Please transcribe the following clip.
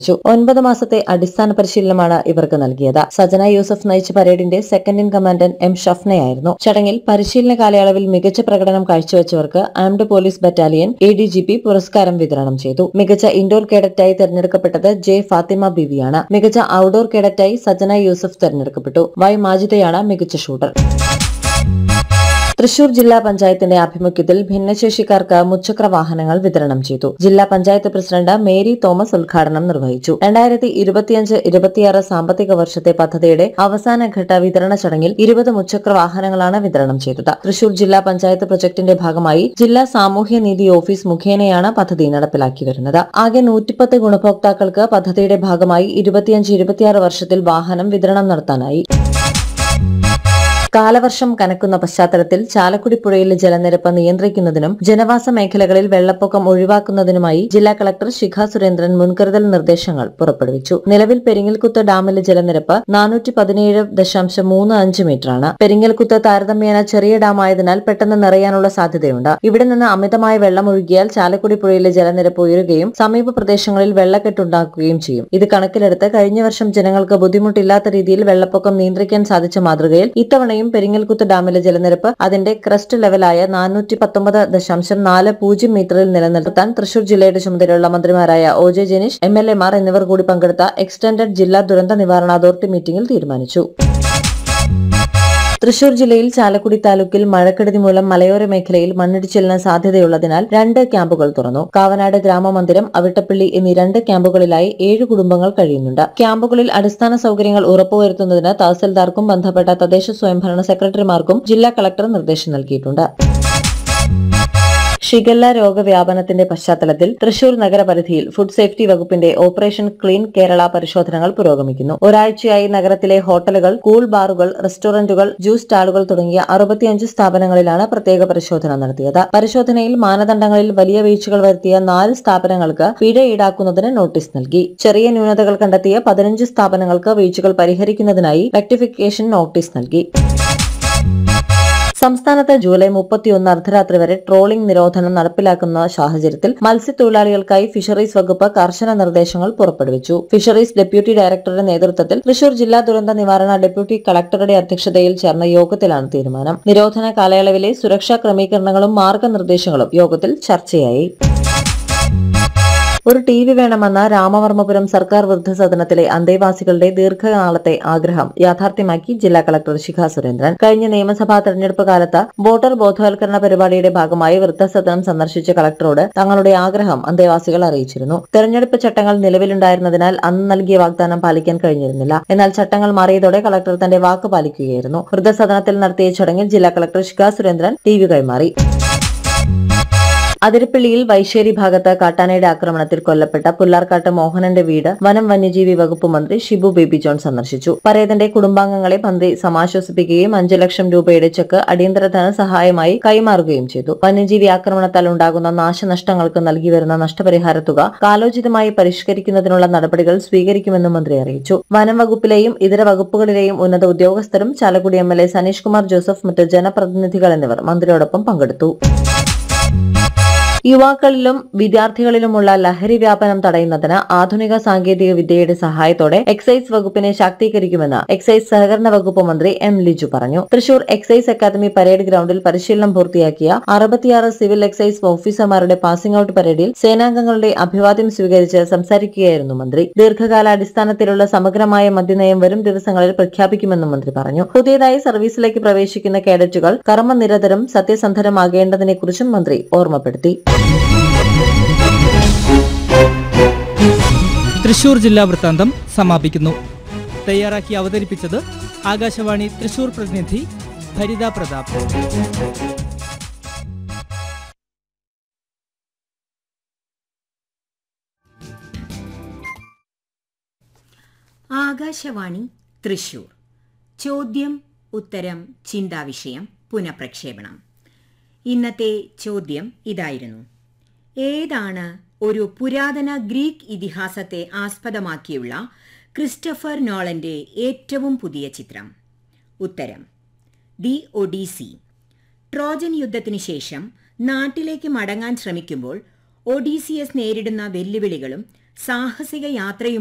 ഒൻപത് മാസത്തെ അടിസ്ഥാന പരിശീലനമാണ് ഇവർക്ക് നൽകിയത് സജന യൂസഫ് നയിച്ച പരേഡിന്റെ സെക്കൻഡ് ഇൻ കമാൻഡന്റ് എം ഷഫ്നയായിരുന്നു ചടങ്ങിൽ പരിശീലന കാലയളവിൽ മികച്ച പ്രകടനം കാഴ്ചവെച്ചവർക്ക് armed police battalion A D G P പുരസ്കാരം വിതരണം ചെയ്തു മികച്ച ഇൻഡോർ കേഡറ്റായി തെരഞ്ഞെടുക്കപ്പെട്ടത് ജെ ഫാത്തിമ ബിവിയാണ് മികച്ച ഔട്ട്ഡോർ കേഡറ്റായി സജന യൂസഫ് തെരഞ്ഞെടുക്കപ്പെട്ടു വൈ മാജിദയാണ് മികച്ച ഷൂട്ടർ തൃശൂർ ജില്ലാ പഞ്ചായത്തിന്റെ ആഭിമുഖ്യത്തിൽ ഭിന്നശേഷിക്കാർക്ക് മുച്ചക്ര വാഹനങ്ങൾ വിതരണം ചെയ്തു ജില്ലാ പഞ്ചായത്ത് പ്രസിഡന്റ് മേരി തോമസ് ഉദ്ഘാടനം നിർവഹിച്ചു രണ്ടായിരത്തി ഇരുപത്തിയഞ്ച് ഇരുപത്തിയാറ് സാമ്പത്തിക വർഷത്തെ പദ്ധതിയുടെ അവസാനഘട്ട വിതരണ ചടങ്ങിൽ ഇരുപത് മുച്ചക്ര വാഹനങ്ങളാണ് വിതരണം ചെയ്തത് തൃശൂർ ജില്ലാ പഞ്ചായത്ത് പ്രൊജക്ടിന്റെ ഭാഗമായി ജില്ലാ സാമൂഹ്യനീതി ഓഫീസ് മുഖേനയാണ് പദ്ധതി നടപ്പിലാക്കി വരുന്നത് ആകെ നൂറ്റിപ്പത്ത് ഗുണഭോക്താക്കൾക്ക് പദ്ധതിയുടെ ഭാഗമായി ഇരുപത്തിയഞ്ച് ഇരുപത്തിയാറ് വർഷത്തിൽ വാഹനം വിതരണം നടത്താനായി കാലവർഷം കനക്കുന്ന പശ്ചാത്തലത്തിൽ ചാലക്കുടി പുഴയിലെ ജലനിരപ്പ് നിയന്ത്രിക്കുന്നതിനും ജനവാസ മേഖലകളിൽ വെള്ളപ്പൊക്കം ഒഴിവാക്കുന്നതിനുമായി ജില്ലാ കളക്ടർ ശിഖ സുരേന്ദ്രൻ മുൻകരുതൽ നിർദ്ദേശങ്ങൾ പുറപ്പെടുവിച്ചു നിലവിൽ പെരിങ്ങൽകുത്ത് ഡാമിലെ ജലനിരപ്പ് നാനൂറ്റി പതിനേഴ് ദശാംശം മൂന്ന് അഞ്ച് മീറ്ററാണ് പെരിങ്ങൽകുത്ത് താരതമ്യേന ചെറിയ ഡാമായതിനാൽ പെട്ടെന്ന് നിറയാനുള്ള സാധ്യതയുണ്ട് ഇവിടെ നിന്ന് അമിതമായ വെള്ളം ഒഴുകിയാൽ ചാലക്കുടി പുഴയിലെ ജലനിരപ്പ് ഉയരുകയും സമീപ പ്രദേശങ്ങളിൽ വെള്ളക്കെട്ടുണ്ടാക്കുകയും ചെയ്യും ഇത് കണക്കിലെടുത്ത് കഴിഞ്ഞ വർഷം ജനങ്ങൾക്ക് ബുദ്ധിമുട്ടില്ലാത്ത രീതിയിൽ വെള്ളപ്പൊക്കം നിയന്ത്രിക്കാൻ സാധിച്ച മാതൃകയിൽ ഇത്തവണയും പെരിങ്ങൽകുത്ത് ഡാമിലെ ജലനിരപ്പ് അതിന്റെ ക്രസ്റ്റ് ലെവലായ നാനൂറ്റി പത്തൊമ്പത് ദശാംശം നാല് പൂജ്യം മീറ്ററിൽ നിലനിർത്താൻ തൃശൂർ ജില്ലയുടെ ചുമതലയുള്ള മന്ത്രിമാരായ O J Janeesh M L എമാർ എന്നിവർ കൂടി പങ്കെടുത്ത എക്സ്റ്റൻഡഡ് ജില്ലാ ദുരന്ത നിവാരണ അതോറിറ്റി മീറ്റിംഗിൽ തീരുമാനിച്ചു തൃശൂർ ജില്ലയിൽ ചാലക്കുടി താലൂക്കിൽ മഴക്കെടുതി മൂലം മലയോര മേഖലയിൽ മണ്ണിടിച്ചിലിന് സാധ്യതയുള്ളതിനാൽ രണ്ട് ക്യാമ്പുകൾ തുറന്നു കാവനാട് ഗ്രാമമന്ദിരം അവിട്ടപ്പള്ളി എന്നീ രണ്ട് ക്യാമ്പുകളിലായി ഏഴ് കുടുംബങ്ങൾ കഴിയുന്നുണ്ട് ക്യാമ്പുകളിൽ അടിസ്ഥാന സൌകര്യങ്ങൾ ഉറപ്പുവരുത്തുന്നതിന് തഹസിൽദാർക്കും ബന്ധപ്പെട്ട തദ്ദേശ സ്വയംഭരണ സെക്രട്ടറിമാർക്കും ജില്ലാ കളക്ടർ നിർദ്ദേശം നൽകിയിട്ടുണ്ട് ഷിഗല്ല രോഗവ്യാപനത്തിന്റെ പശ്ചാത്തലത്തിൽ തൃശൂർ നഗരപരിധിയിൽ ഫുഡ് സേഫ്റ്റി വകുപ്പിന്റെ ഓപ്പറേഷൻ ക്ലീൻ കേരള പരിശോധനകൾ പുരോഗമിക്കുന്നു ഒരാഴ്ചയായി നഗരത്തിലെ ഹോട്ടലുകൾ കൂൾ ബാറുകൾ റെസ്റ്റോറന്റുകൾ ജ്യൂസ് സ്റ്റാളുകൾ തുടങ്ങിയ അറുപത്തിയഞ്ച് സ്ഥാപനങ്ങളിലാണ് പ്രത്യേക പരിശോധന നടത്തിയത് പരിശോധനയിൽ മാനദണ്ഡങ്ങളിൽ വലിയ വീഴ്ചകൾ വരുത്തിയ നാല് സ്ഥാപനങ്ങൾക്ക് പിഴ ഈടാക്കുന്നതിന് നോട്ടീസ് നൽകി ചെറിയ ന്യൂനതകൾ കണ്ടെത്തിയ പതിനഞ്ച് സ്ഥാപനങ്ങൾക്ക് വീഴ്ചകൾ പരിഹരിക്കുന്നതിനായി റെക്ടിഫിക്കേഷൻ നോട്ടീസ് നൽകി സംസ്ഥാനത്ത് ജൂലൈ മുപ്പത്തിയൊന്ന് അർദ്ധരാത്രി വരെ ട്രോളിംഗ് നിരോധനം നടപ്പിലാക്കുന്ന സാഹചര്യത്തിൽ മത്സ്യത്തൊഴിലാളികൾക്കായി ഫിഷറീസ് വകുപ്പ് കർശന നിർദ്ദേശങ്ങൾ പുറപ്പെടുവിച്ചു ഫിഷറീസ് ഡെപ്യൂട്ടി ഡയറക്ടറുടെ നേതൃത്വത്തിൽ തൃശൂർ ജില്ലാ ദുരന്ത നിവാരണ ഡെപ്യൂട്ടി കളക്ടറുടെ അധ്യക്ഷതയിൽ ചേർന്ന യോഗത്തിലാണ് തീരുമാനം നിരോധന കാലയളവിലെ സുരക്ഷാ ക്രമീകരണങ്ങളും മാർഗനിർദ്ദേശങ്ങളും യോഗത്തിൽ ചർച്ചയായി ഒരു ടി വി വേണമെന്ന രാമവർമ്മപുരം സർക്കാർ വൃദ്ധസദനത്തിലെ അന്തേവാസികളുടെ ദീർഘകാലത്തെ ആഗ്രഹം യാഥാർത്ഥ്യമാക്കി ജില്ലാ കളക്ടർ ശിഖ സുരേന്ദ്രൻ കഴിഞ്ഞ നിയമസഭാ തെരഞ്ഞെടുപ്പ് കാലത്ത് വോട്ടർ ബോധവൽക്കരണ പരിപാടിയുടെ ഭാഗമായി വൃദ്ധസദനം സന്ദർശിച്ച കളക്ടറോട് തങ്ങളുടെ ആഗ്രഹം അന്തേവാസികൾ അറിയിച്ചിരുന്നു തെരഞ്ഞെടുപ്പ് ചട്ടങ്ങൾ നിലവിലുണ്ടായിരുന്നതിനാൽ അന്ന് നൽകിയ വാഗ്ദാനം പാലിക്കാൻ കഴിഞ്ഞിരുന്നില്ല എന്നാൽ ചട്ടങ്ങൾ മാറിയതോടെ കളക്ടർ തന്റെ വാക്ക് പാലിക്കുകയായിരുന്നു വൃദ്ധസദനത്തിൽ നടത്തിയ ചടങ്ങിൽ ജില്ലാ collector Shikha Surendran T V കൈമാറി അതിരപ്പള്ളിയിൽ വൈശ്ശേരി ഭാഗത്ത് കാട്ടാനയുടെ ആക്രമണത്തിൽ കൊല്ലപ്പെട്ട പുല്ലാർക്കാട്ട് മോഹനന്റെ വീട് വനം വന്യജീവി വകുപ്പ് മന്ത്രി ഷിബു ബേബി ജോൺ സന്ദർശിച്ചു പരേതന്റെ കുടുംബാംഗങ്ങളെ മന്ത്രി സമാശ്വസിപ്പിക്കുകയും അഞ്ചു ലക്ഷം രൂപയുടെ ചെക്ക് അടിയന്തര ധനസഹായമായി കൈമാറുകയും ചെയ്തു വന്യജീവി ആക്രമണത്താൽ ഉണ്ടാകുന്ന നാശനഷ്ടങ്ങൾക്ക് നൽകി വരുന്ന നഷ്ടപരിഹാര തുക കാലോചിതമായി പരിഷ്കരിക്കുന്നതിനുള്ള നടപടികൾ സ്വീകരിക്കുമെന്നും മന്ത്രി അറിയിച്ചു വനം വകുപ്പിലെയും ഇതര വകുപ്പുകളിലെയും ഉന്നത ഉദ്യോഗസ്ഥരും Chalakudy M L A Saneesh Kumar Joseph മറ്റ് ജനപ്രതിനിധികൾ എന്നിവർ മന്ത്രിയോടൊപ്പം പങ്കെടുത്തു യുവാക്കളിലും വിദ്യാർത്ഥികളിലുമുള്ള ലഹരി വ്യാപനം തടയുന്നതിന് ആധുനിക സാങ്കേതിക വിദ്യയുടെ സഹായത്തോടെ എക്സൈസ് വകുപ്പിനെ ശാക്തീകരിക്കുമെന്ന് എക്സൈസ് സഹകരണ വകുപ്പ് മന്ത്രി എം ലിജു പറഞ്ഞു തൃശൂർ എക്സൈസ് അക്കാദമി പരേഡ് ഗ്രൌണ്ടിൽ പരിശീലനം പൂർത്തിയാക്കിയ അറുപത്തിയാറ് സിവിൽ എക്സൈസ് ഓഫീസർമാരുടെ പാസിംഗ് ഔട്ട് പരേഡിൽ സേനാംഗങ്ങളുടെ അഭിവാദ്യം സ്വീകരിച്ച് സംസാരിക്കുകയായിരുന്നു മന്ത്രി ദീർഘകാലാടിസ്ഥാനത്തിലുള്ള സമഗ്രമായ മദ്യനയം വരും ദിവസങ്ങളിൽ പ്രഖ്യാപിക്കുമെന്നും മന്ത്രി പറഞ്ഞു പുതിയതായി സർവീസിലേക്ക് പ്രവേശിക്കുന്ന കേഡറ്റുകൾ കർമ്മനിരതരും സത്യസന്ധരുമാകേണ്ടതിനെക്കുറിച്ചും മന്ത്രി ഓർമ്മപ്പെടുത്തി തൃശൂർ ജില്ലാ വൃത്താന്തം സമാപിക്കുന്നു തയ്യാറാക്കി അവതരിപ്പിച്ചത് ആകാശവാണി തൃശൂർ പ്രതിനിധി ഭരിത പ്രതാപ് ആകാശവാണി തൃശൂർ ചോദ്യം ഉത്തരം ചിന്താവിഷയം പുനഃപ്രക്ഷേപണം ഇന്നത്തെ ചോദ്യം ഇതായിരുന്നു ഏതാണ് ഒരു പുരാതന ഗ്രീക്ക് ഇതിഹാസത്തെ ആസ്പദമാക്കിയുള്ള ക്രിസ്റ്റഫർ നോളന്റെ ഏറ്റവും പുതിയ ചിത്രം ഉത്തരം ദി ഒഡീസി ട്രോജൻ യുദ്ധത്തിനു ശേഷം നാട്ടിലേക്ക് മടങ്ങാൻ ശ്രമിക്കുമ്പോൾ ഒഡീസിയസ് നേരിടുന്ന വെല്ലുവിളികളും സാഹസിക യാത്രയും